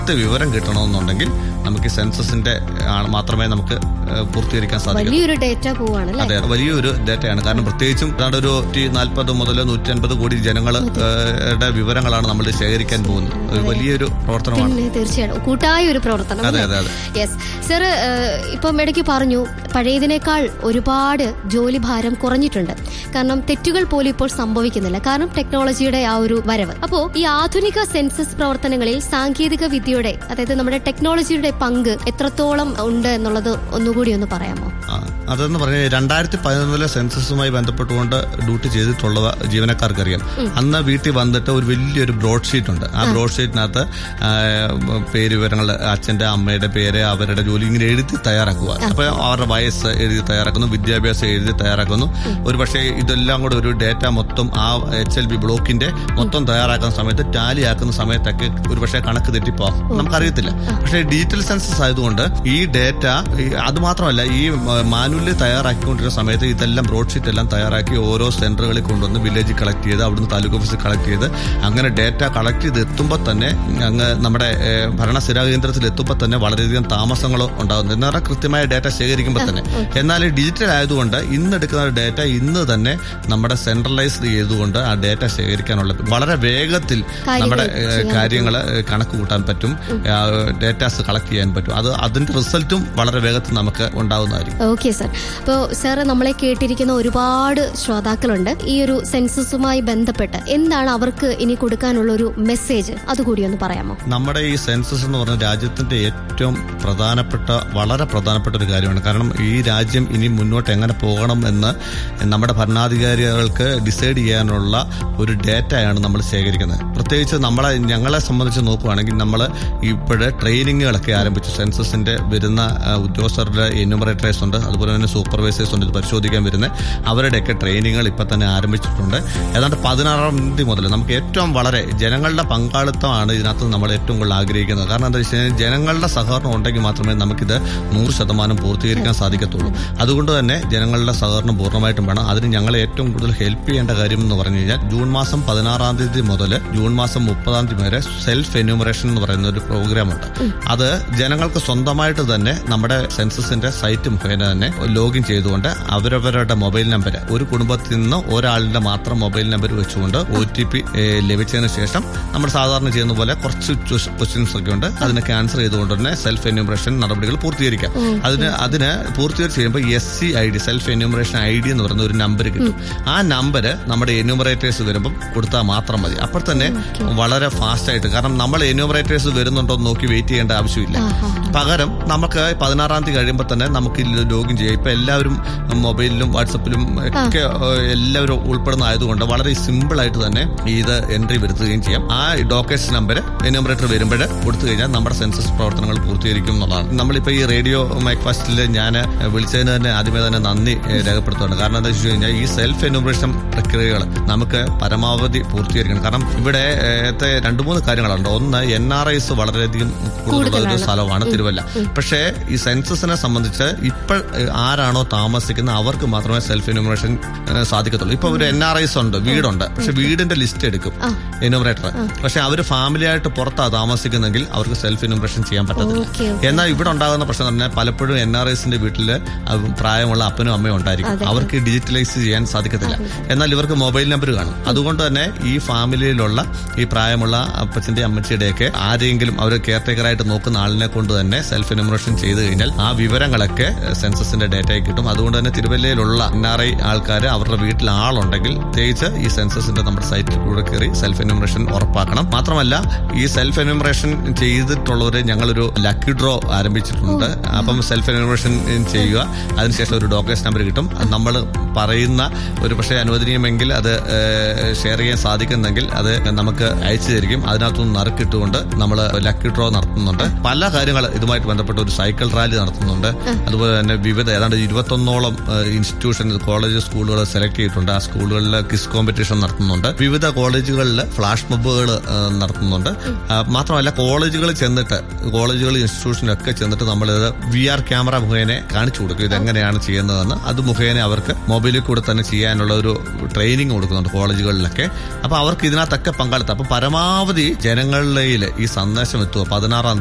വിവരം കിട്ടണമെന്നുണ്ടെങ്കിൽ നമുക്ക് ഈ സെൻസസിന്റെ ആണ് മാത്രമേ നമുക്ക് ഏഹ്, പൂർത്തീകരിക്കാൻ സാധിക്കൂ വലിയൊരു ഡേറ്റ പോവാണല്ലേ അതെ വലിയൊരു ഡേറ്റയാണ് കാരണം പ്രത്യേകിച്ചും ഏതാണ്ട് ഒരു നൂറ്റി നാൽപ്പത് മുതൽ നൂറ്റി അൻപത് കോടി ജനങ്ങളുടെ വിവരങ്ങളാണ് നമ്മൾ ശേഖരിക്കാൻ പോകുന്നത് ഒരു വലിയൊരു പ്രവർത്തനമാണ് പിന്നെ തീർച്ചയായിട്ടും കൂട്ടായ ഒരു പ്രവർത്തനം അതെ അതെ അതെ യെസ് സർ ഇപ്പം ഇടയ്ക്ക് പറഞ്ഞു പഴയതിനേക്കാൾ ഒരുപാട് ജോലി ഭാരം കുറഞ്ഞിട്ടുണ്ട് കാരണം തെറ്റുകൾ പോലും ഇപ്പോൾ സംഭവിക്കുന്നില്ല കാരണം ടെക്നോളജിയുടെ ആ ഒരു വരവ് അപ്പോ ഈ ആധുനിക സെൻസസ് പ്രവർത്തനങ്ങളിൽ സാങ്കേതിക വിദ്യയുടെ അതായത് നമ്മുടെ ടെക്നോളജിയുടെ പങ്ക് എത്രത്തോളം ഉണ്ട് എന്നുള്ളത് ഒന്നുകൂടി ഒന്ന് പറയാമോ ആ, അതെന്ന് പറഞ്ഞാൽ രണ്ടായിരത്തി പതിനൊന്നിലെ സെൻസസുമായി ബന്ധപ്പെട്ടുകൊണ്ട് ഡ്യൂട്ടി ചെയ്തിട്ടുള്ള ജീവനക്കാർക്കറിയാം അന്ന് വീട്ടിൽ വന്നിട്ട് ഒരു വലിയൊരു ബ്രോഡ് ഷീറ്റ് ഉണ്ട് ആ ബ്രോഡ് ഷീറ്റിനകത്ത് ആ, പേര് വിവരങ്ങൾ അച്ഛന്റെ അമ്മയുടെ പേര് അവരുടെ ജോലി ഇങ്ങനെ എഴുതി തയ്യാറാക്കുക അപ്പൊ അവരുടെ വയസ്സ് എഴുതി തയ്യാറാക്കുന്നു വിദ്യാഭ്യാസം എഴുതി തയ്യാറാക്കുന്നു ഒരു പക്ഷേ ഇതെല്ലാം കൂടെ ഒരു ഡേറ്റ മൊത്തം ആ എച്ച് എൽ ബി ബ്ലോക്കിന്റെ മൊത്തം തയ്യാറാക്കുന്ന സമയത്ത് ടാലി ആക്കുന്ന സമയത്തൊക്കെ ഒരു പക്ഷേ കണക്ക് തെറ്റിപ്പോവാം നമുക്കറിയത്തില്ല പക്ഷേ ഡിജിറ്റൽ സെൻസസ് ആയതുകൊണ്ട് ഈ ഡേറ്റ അത് മാത്രമല്ല ഈ മാനുവലി തയ്യാറാക്കിക്കൊണ്ടിരുന്ന സമയത്ത് ഇതെല്ലാം ബ്രോഡ് ഷീറ്റ് എല്ലാം തയ്യാറാക്കി ഓരോ സെന്ററുകളിൽ കൊണ്ടുവന്ന് വില്ലേജിൽ കളക്ട് ചെയ്ത് അവിടുന്ന് താലൂക്ക് ഓഫീസിൽ കളക്ട് ചെയ്ത് അങ്ങനെ ഡേറ്റ കളക്ട് ചെയ്ത് എത്തുമ്പോൾ തന്നെ അങ്ങ് നമ്മുടെ ഏഹ്, ഭരണസ്ഥിരാ കേന്ദ്രത്തിൽ എത്തുമ്പോൾ തന്നെ വളരെയധികം താമസങ്ങൾ ഉണ്ടാകുന്നു എന്ന് പറഞ്ഞാൽ കൃത്യമായ ഡേറ്റ ശേഖരിക്കുമ്പോൾ തന്നെ എന്നാൽ ഡിജിറ്റൽ ആയതുകൊണ്ട് ഇന്ന് എടുക്കുന്ന ഡേറ്റ ഇന്ന് തന്നെ നമ്മുടെ സെൻട്രലൈസ് ചെയ്തുകൊണ്ട് ആ ഡേറ്റ ശേഖരിക്കാനുള്ള വളരെ വേഗത്തിൽ നമ്മുടെ കാര്യങ്ങൾ കണക്ക് കൂട്ടാൻ പറ്റും ഡേറ്റാസ് കളക്ട് ചെയ്യാൻ പറ്റും അത് അതിന്റെ റിസൾട്ടും വളരെ വേഗത്തിൽ നമുക്ക് ഉണ്ടാകുന്നതായിരിക്കും ഓക്കെ സർ അപ്പോൾ സാർ നമ്മളെ കേട്ടിരിക്കുന്ന ഒരുപാട് ശ്രോതാക്കളുണ്ട് ഈ ഒരു സെൻസസുമായി ബന്ധപ്പെട്ട് എന്താണ് അവർക്ക് ഇനി കൊടുക്കാനുള്ള ഒരു മെസ്സേജ് അതുകൂടി ഒന്ന് പറയാമോ നമ്മുടെ ഈ സെൻസസ് എന്ന് പറഞ്ഞ രാജ്യത്തിന്റെ ഏറ്റവും പ്രധാനപ്പെട്ട വളരെ പ്രധാനപ്പെട്ട ഒരു കാര്യമാണ് കാരണം ഈ രാജ്യം ഇനി മുന്നോട്ട് എങ്ങനെ പോകണം എന്ന് നമ്മുടെ ഭരണാധികാരികൾക്ക് ഡിസൈഡ് ചെയ്യാനുള്ള ഒരു ഡേറ്റയാണ് നമ്മൾ ശേഖരിക്കുന്നത് പ്രത്യേകിച്ച് നമ്മളെ ഞങ്ങളെ സംബന്ധിച്ച് നോക്കുകയാണെങ്കിൽ നമ്മൾ ഇപ്പോഴ് ട്രെയിനിങ്ങുകളൊക്കെ ആരംഭിച്ചു സെൻസസിന്റെ വരുന്ന ആ, ഉദ്യോഗസ്ഥരുടെ എന്യൂമറേറ്റേഴ്സ് ഉണ്ട് അതുപോലെ തന്നെ സൂപ്പർവൈസേഴ്സ് ഉണ്ട് ഇത് പരിശോധിക്കാൻ വരുന്ന അവരുടെയൊക്കെ ട്രെയിനിങ്ങുകൾ ഇപ്പൊ തന്നെ ആരംഭിച്ചിട്ടുണ്ട് ഏതാണ്ട് പതിനാറാം തീയതി മുതൽ നമുക്ക് ഏറ്റവും വളരെ ജനങ്ങളുടെ പങ്കാളിത്തമാണ് ഇതിനകത്ത് നമ്മൾ ഏറ്റവും കൂടുതൽ ആഗ്രഹിക്കുന്നത് കാരണം എന്താ വെച്ച് കഴിഞ്ഞാൽ ജനങ്ങളുടെ സഹകരണം ഉണ്ടെങ്കിൽ മാത്രമേ നമുക്കിത് നൂറ് ശതമാനം പൂർത്തീകരിക്കാൻ സാധിക്കത്തുള്ളൂ അതുകൊണ്ട് തന്നെ ജനങ്ങളുടെ സഹകരണം പൂർണ്ണമായിട്ടും വേണം അതിന് ഞങ്ങളെ ഏറ്റവും കൂടുതൽ ഹെൽപ്പ് ചെയ്യേണ്ട കാര്യം എന്ന് പറഞ്ഞു കഴിഞ്ഞാൽ ജൂൺ മാസം പതിനാറാം തീയതി മുതൽ ജൂൺ മാസം മുപ്പതാം തീയതി വരെ സെൽഫ് എന്യൂമറേഷൻ എന്ന് പറയുന്ന ഒരു പ്രോഗ്രാം ഉണ്ട് അത് ജനങ്ങൾക്ക് സ്വന്തമായിട്ട് തന്നെ നമ്മുടെ സെൻസസിന്റെ സൈറ്റ് മുഖേന തന്നെ ലോഗിൻ ചെയ്തുകൊണ്ട് അവരവരുടെ മൊബൈൽ നമ്പർ ഒരു കുടുംബത്തിൽ നിന്ന് ഒരാളുടെ മാത്രം മൊബൈൽ നമ്പർ വെച്ചുകൊണ്ട് ഒ ടി പി ലഭിച്ചതിന് ശേഷം നമ്മൾ സാധാരണ ചെയ്യുന്ന പോലെ കുറച്ച് ക്വസ്റ്റ്യൻസ് ഒക്കെ ഉണ്ട് അതിനൊക്കെ ആൻസർ ചെയ്തുകൊണ്ട് തന്നെ സെൽഫ് എന്യൂമറേഷൻ നടപടികൾ പൂർത്തീകരിക്കാം അതിന് അതിന് പൂർത്തീകരിച്ച് കഴിയുമ്പോൾ S C I D self enumeration I D എന്ന് പറയുന്ന ഒരു നമ്പർ കിട്ടും ആ നമ്പർ നമ്മുടെ എന്യൂമറേറ്റേഴ്സ് വരുമ്പോൾ കൊടുത്താൽ മാത്രം മതി അപ്പോൾ തന്നെ വളരെ ഫാസ്റ്റ് ആയിട്ട് കാരണം നമ്മൾ എന്യൂമറേറ്റേഴ്സ് വരുന്നുണ്ടോ എന്ന് നോക്കി വെയിറ്റ് ചെയ്യേണ്ട ആവശ്യമില്ല പകരം നമുക്ക് പതിനാറാം തീയതി കഴിയുമ്പോൾ തന്നെ നമുക്ക് ലോഗിൻ ചെയ്യാം ഇപ്പൊ എല്ലാവരും മൊബൈലിലും വാട്സപ്പിലും ഒക്കെ ഏഹ്, എല്ലാവരും ഉൾപ്പെടുന്ന ആയതുകൊണ്ട് വളരെ സിമ്പിൾ ആയിട്ട് തന്നെ ഇത് എൻട്രി വരുത്തുകയും ചെയ്യാം ആ ഡോക്കേഴ്സ് നമ്പർ എന്യൂമറേറ്റർ വരുമ്പോൾ കൊടുത്തു കഴിഞ്ഞാൽ നമ്മുടെ സെൻസസ് പ്രവർത്തനങ്ങൾ പൂർത്തീകരിക്കും എന്നുള്ളതാണ് നമ്മളിപ്പോ ഈ റേഡിയോ മൈക്ഫാസ്റ്റിൽ ഞാൻ വിളിച്ചതിന് തന്നെ ആദ്യമേ തന്നെ നന്ദി ഏഹ്, രേഖപ്പെടുത്തുകയാണ് കാരണം എന്താ വെച്ച് കഴിഞ്ഞാൽ ഈ സെൽഫ് എന്യൂമറേഷൻ പ്രക്രിയകൾ നമുക്ക് പരമാവധി പൂർത്തീകരിക്കണം കാരണം ഇവിടെ ഏഹത്തെ രണ്ടു മൂന്ന് കാര്യങ്ങളുണ്ട് ഒന്ന് എൻ ആർ ഐസ് വളരെയധികം കൂടുതലുള്ള ഒരു സ്ഥലമാണ് തിരുവല്ല പക്ഷേ ഈ സെൻസസിനെ സംബന്ധിച്ച് ഇപ്പോൾ ആരാണോ താമസിക്കുന്നത് അവർക്ക് മാത്രമേ സെൽഫ് എന്യൂമറേഷൻ സാധിക്കത്തുള്ളൂ ഇപ്പൊ ഒരു എൻ ആർ ഐസ് ഉണ്ട് വീടുണ്ട് പക്ഷെ വീടിന്റെ ലിസ്റ്റ് എടുക്കും എന്യൂമറേറ്റർ പക്ഷെ അവര് ഫാമിലി ആയിട്ട് പുറത്താ താമസിക്കുന്നെങ്കിൽ അവർക്ക് സെൽഫ് എന്യൂമറേഷൻ ചെയ്യാൻ പറ്റത്തില്ല ഓക്കെ എന്നാൽ ഇവിടെ ഉണ്ടാകുന്ന പ്രശ്നം എന്ന് പറഞ്ഞാൽ പലപ്പോഴും എൻ ആർ ഐസിന്റെ വീട്ടില് അഹ് പ്രായമുള്ള അപ്പനും അമ്മയും ഉണ്ടായിരിക്കും അവർക്ക് ഡിജിറ്റലൈസ് ചെയ്യാൻ സാധിക്കത്തില്ല എന്നാൽ ഇവർക്ക് മൊബൈൽ നമ്പർ കാണും അതുകൊണ്ട് തന്നെ ഈ ഫാമിലിയിലുള്ള ഈ പ്രായമുള്ള അപ്പച്ചന്റെ അമ്മച്ചിയുടെയൊക്കെ ആരെങ്കിലും അവർ കെയർ ടേക്കറായിട്ട് നോക്കുന്ന ആളിനെ കൊണ്ട് തന്നെ സെൽഫ് എന്യൂമറേഷൻ ചെയ്ത് കഴിഞ്ഞാൽ ആ വിവരങ്ങളൊക്കെ സെൻസസിന്റെ ഡേറ്റയിൽ കിട്ടും അതുകൊണ്ട് തന്നെ തിരുവല്ലയിലുള്ള എൻ ആർ ഐ ആൾക്കാർ അവരുടെ വീട്ടിൽ ആളുണ്ടെങ്കിൽ പ്രത്യേകിച്ച് ഈ സെൻസസിന്റെ നമ്മുടെ സൈറ്റിൽ കൂടെ കയറി സെൽഫ് എന്യൂമറേഷൻ ഉറപ്പാക്കണം മാത്രമല്ല ഈ സെൽഫ് എന്യൂമറേഷൻ ചെയ്തിട്ടുള്ളവരെ ഞങ്ങളൊരു ലക്കി ഡ്രോ ആരംഭിച്ചിട്ടുണ്ട് അപ്പം സെൽഫ് എന്യൂമറേഷൻ ചെയ്യുക അതിനുശേഷം ഒരു ഡോക്കേഴ്സ് നമ്പർ കിട്ടും നമ്മൾ പറയുന്ന ഒരു പക്ഷേ അനുവദനീയമെങ്കിൽ അത് ഷെയർ ചെയ്യാൻ സാധിക്കുന്നെങ്കിൽ അത് നമുക്ക് അയച്ചു തരികയും അതിനകത്തുനിന്ന് നറുക്കിട്ടുകൊണ്ട് നമ്മൾ ലക്കി ഡ്രോ നടത്തുന്നുണ്ട് പല കാര്യങ്ങൾ ഇതുമായിട്ട് ബന്ധപ്പെട്ട ഒരു സൈക്കിൾ റാലി നടത്തുന്നുണ്ട് അതുപോലെ തന്നെ വിവിധ ഏതാണ്ട് ഇരുപത്തൊന്നോളം ഇൻസ്റ്റിറ്റ്യൂഷൻ കോളേജ് സ്കൂളുകൾ സെലക്ട് ചെയ്തിട്ടുണ്ട് ആ സ്കൂളുകളിൽ കിസ് കോമ്പറ്റീഷൻ നടത്തുന്നുണ്ട് വിവിധ കോളേജുകളിൽ ഫ്ലാഷ് മൊബുകൾ നടത്തുന്നുണ്ട് ആ, മാത്രമല്ല കോളേജുകളിൽ ചെന്നിട്ട് കോളേജുകൾ ഇൻസ്റ്റിറ്റ്യൂഷനിലൊക്കെ ചെന്നിട്ട് നമ്മളിത് വി ആർ ക്യാമറ മുഖേന കാണിച്ചു കൊടുക്കും ഇത് എങ്ങനെയാണ് ചെയ്യുന്നതെന്ന് അത് മുഖേന അവർക്ക് മൊബൈലിൽ കൂടെ തന്നെ ചെയ്യാനുള്ള ഒരു ട്രെയിനിങ് കൊടുക്കുന്നുണ്ട് കോളേജുകളിലൊക്കെ അപ്പൊ അവർക്ക് ഇതിനകത്തൊക്കെ പങ്കാളിത്തം അപ്പൊ പരമാവധി ജനങ്ങളിലെ ഈ സന്ദേശം എത്തുക പതിനാറാം